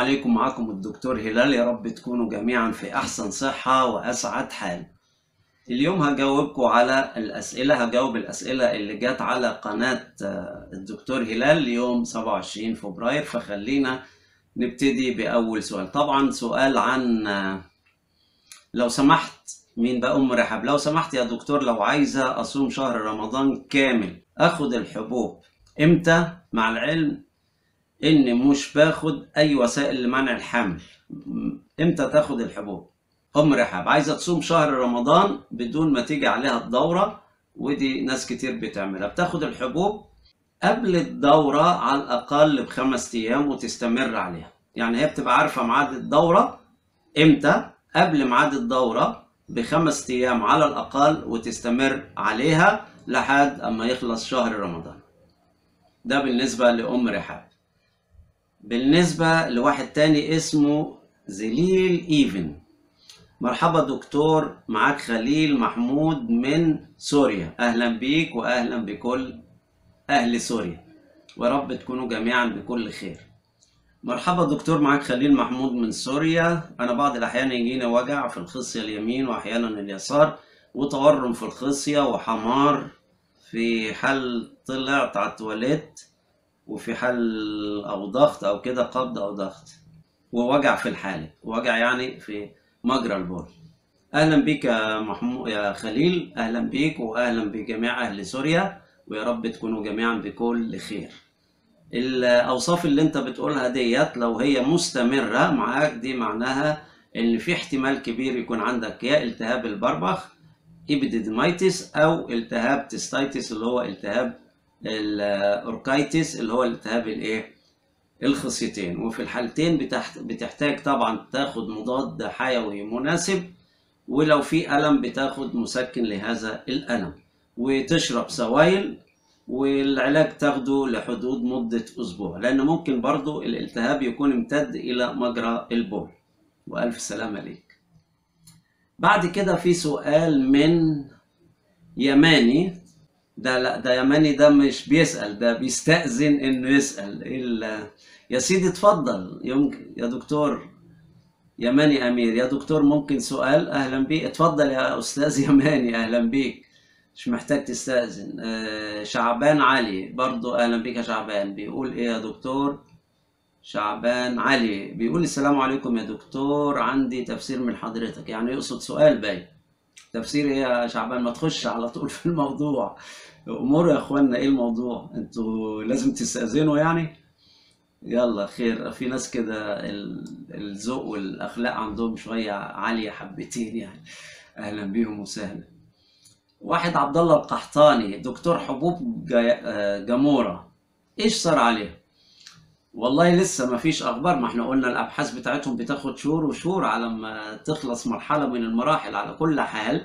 عليكم معكم الدكتور هلال يا رب تكونوا جميعا في أحسن صحة وأسعد حال اليوم هجاوبكم على الأسئلة هجاوب الأسئلة اللي جت على قناة آه، الدكتور هلال يوم 27 فبراير فخلينا نبتدي بأول سؤال طبعا سؤال عن آه، لو سمحت مين بقى أم رحاب لو سمحت يا دكتور لو عايزة أصوم شهر رمضان كامل أخد الحبوب إمتى مع العلم إني مش باخد أي وسائل لمنع الحمل م- إمتى تاخد الحبوب أم رحاب عايزة تصوم شهر رمضان بدون ما تيجي عليها الدورة ودي ناس كتير بتعملها بتاخد الحبوب قبل الدورة على الأقل بخمس أيام وتستمر عليها يعني هي بتبقى عارفة ميعاد الدورة إمتى قبل ميعاد الدورة بخمس أيام على الأقل وتستمر عليها لحد أما يخلص شهر رمضان ده بالنسبة لأم رحاب بالنسبة لواحد تاني اسمه زليل إيفن مرحبا دكتور معاك خليل محمود من سوريا أهلا بيك وأهلا بكل أهل سوريا ورب تكونوا جميعا بكل خير مرحبا دكتور معاك خليل محمود من سوريا أنا بعض الأحيان يجيني وجع في الخصية اليمين وأحيانا اليسار وتورم في الخصية وحمار في حال طلعت على التواليت وفي حال أو ضغط أو كده قبض أو ضغط ووجع في الحالة وجع يعني في مجرى البول أهلا بك يا محمود يا خليل أهلا بك وأهلا بجميع أهل سوريا ويا رب تكونوا جميعا بكل خير الأوصاف اللي أنت بتقولها ديت لو هي مستمرة معاك دي معناها إن في احتمال كبير يكون عندك يا التهاب البربخ إبيديدمايتس أو التهاب تستايتس اللي هو التهاب الأوركايتس اللي هو التهاب الإيه؟ الخصيتين وفي الحالتين بتحت... بتحتاج طبعا تاخد مضاد حيوي مناسب ولو في ألم بتاخد مسكن لهذا الألم وتشرب سوائل والعلاج تاخده لحدود مدة أسبوع لأن ممكن برضو الالتهاب يكون امتد إلى مجرى البول وألف سلامة ليك بعد كده في سؤال من يماني ده لا ده يماني ده مش بيسأل ده بيستأذن إنه يسأل إيه ال- يا سيدي اتفضل يمكن يا دكتور يماني أمير يا دكتور ممكن سؤال أهلا بيك اتفضل يا أستاذ يماني أهلا بيك مش محتاج تستأذن آه، شعبان علي برضو أهلا بيك يا شعبان بيقول إيه يا دكتور شعبان علي بيقول السلام عليكم يا دكتور عندي تفسير من حضرتك يعني يقصد سؤال باين تفسير ايه يا شعبان ما تخش على طول في الموضوع امور يا اخوانا ايه الموضوع انتوا لازم تستأذنوا يعني يلا خير في ناس كده ال- الذوق والاخلاق عندهم شويه عاليه حبتين يعني اهلا بيهم وسهلا واحد عبد الله القحطاني دكتور حبوب جا- آه، جموره ايش صار عليه والله لسه ما فيش اخبار ما احنا قلنا الابحاث بتاعتهم بتاخد شهور وشهور على ما تخلص مرحله من المراحل على كل حال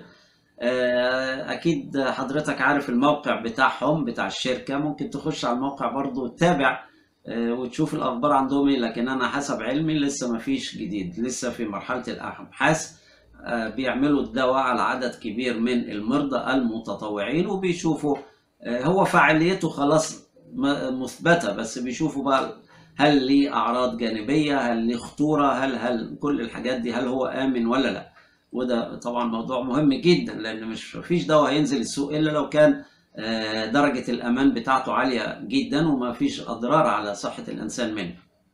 آه، اكيد حضرتك عارف الموقع بتاعهم بتاع الشركه ممكن تخش على الموقع برضو وتتابع آه، وتشوف الاخبار عندهم ايه لكن انا حسب علمي لسه ما فيش جديد لسه في مرحله الابحاث آه، بيعملوا الدواء على عدد كبير من المرضى المتطوعين وبيشوفوا آه، هو فعاليته خلاص م- مثبته بس بيشوفوا بقى هل ليه اعراض جانبيه هل ليه خطوره هل هل كل الحاجات دي هل هو امن ولا لا وده طبعا موضوع مهم جدا لان مش فيش دواء هينزل السوق الا لو كان آه، درجه الامان بتاعته عاليه جدا وما فيش اضرار على صحه الانسان منه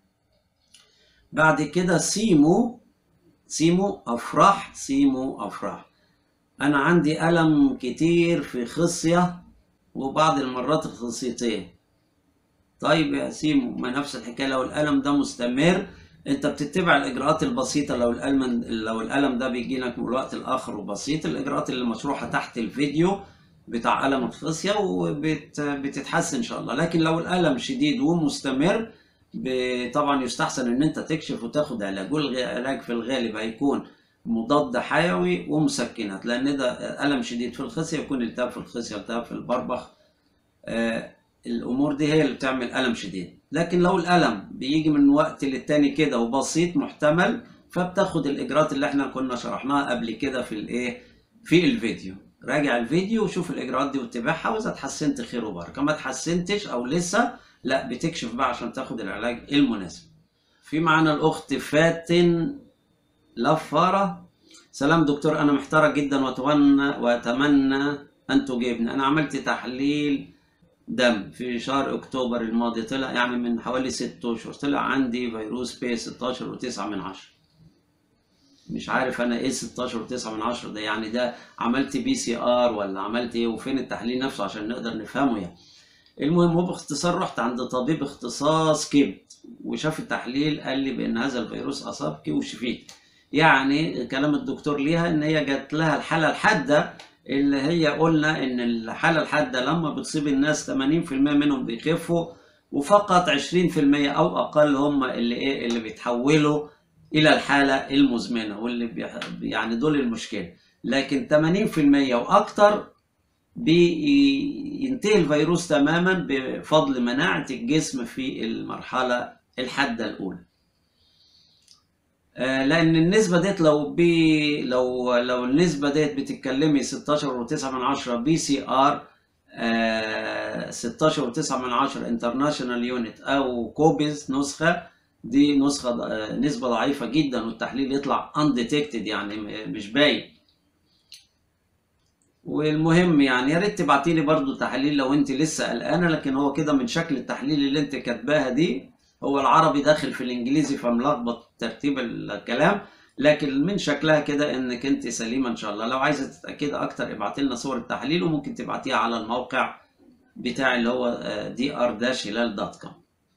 بعد كده سيمو سيمو افراح سيمو افراح انا عندي الم كتير في خصيه وبعض المرات الخصيتين طيب يا سيمو ما نفس الحكايه لو الالم ده مستمر انت بتتبع الاجراءات البسيطه لو الالم لو الالم ده بيجي لك من وقت لاخر وبسيط الاجراءات اللي مشروحه تحت الفيديو بتاع الم الخصيه وبتتحسن ان شاء الله لكن لو الالم شديد ومستمر ب- طبعا يستحسن ان انت تكشف وتاخد علاج والعلاج في الغالب هيكون مضاد حيوي ومسكنات لان ده الم شديد في الخصيه يكون التهاب في الخصيه التهاب في البربخ آه، الامور دي هي اللي بتعمل الم شديد لكن لو الالم بيجي من وقت للتاني كده وبسيط محتمل فبتاخد الاجراءات اللي احنا كنا شرحناها قبل كده في الايه في الفيديو راجع الفيديو وشوف الاجراءات دي واتبعها واذا اتحسنت خير وبركه ما اتحسنتش او لسه لا بتكشف بقى عشان تاخد العلاج المناسب في معنا الأخت فاتن لفارة سلام دكتور أنا محتارة جدا وأتمنى وأتمنى أن تجيبني أنا عملت تحليل دم في شهر أكتوبر الماضي طلع يعني من حوالي ست أشهر طلع عندي فيروس بي 16 وتسعة من عشرة مش عارف أنا إيه 16 وتسعة من عشرة ده يعني ده عملت بي سي آر ولا عملت إيه وفين التحليل نفسه عشان نقدر نفهمه يعني المهم هو باختصار رحت عند طبيب اختصاص كبد وشاف التحليل قال لي بان هذا الفيروس اصابك وشفيت يعني كلام الدكتور ليها ان هي جات لها الحاله الحاده اللي هي قلنا ان الحاله الحاده لما بتصيب الناس 80% منهم بيخفوا وفقط 20% او اقل هم اللي ايه اللي بيتحولوا الى الحاله المزمنه واللي بيح... يعني دول المشكله لكن 80% واكتر بينتهي الفيروس تماما بفضل مناعة الجسم في المرحلة الحادة الأولى لأن النسبة ديت لو بي لو لو النسبة ديت بتتكلمي 16 و9 من 10 بي سي ار 16 و9 من 10 انترناشونال يونت أو كوبيز نسخة دي نسخة نسبة ضعيفة جدا والتحليل يطلع انديتكتد يعني مش باين والمهم يعني يا ريت تبعتي لي برضه تحاليل لو انت لسه قلقانه لكن هو كده من شكل التحليل اللي انت كاتباها دي هو العربي داخل في الانجليزي فملخبط ترتيب الكلام لكن من شكلها كده انك انت سليمه ان شاء الله لو عايزه تتاكدي اكتر ابعتي لنا صور التحاليل وممكن تبعتيها على الموقع بتاعي اللي هو دي ار داش هلال دوت كوم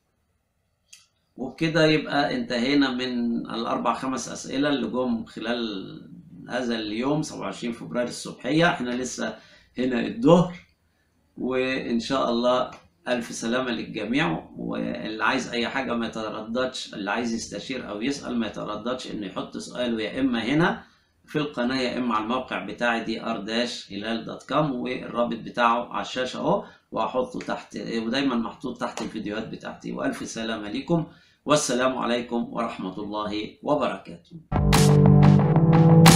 وبكده يبقى انتهينا من الاربع خمس اسئله اللي جم خلال هذا اليوم 27 فبراير الصبحية احنا لسه هنا الظهر وإن شاء الله ألف سلامة للجميع واللي عايز أي حاجة ما يترددش اللي عايز يستشير أو يسأل ما يترددش إنه يحط سؤاله يا إما هنا في القناة يا إما على الموقع بتاعي دي ار داش هلال دوت كوم والرابط بتاعه على الشاشة أهو وهحطه تحت ودايما محطوط تحت الفيديوهات بتاعتي وألف سلامة لكم والسلام عليكم ورحمة الله وبركاته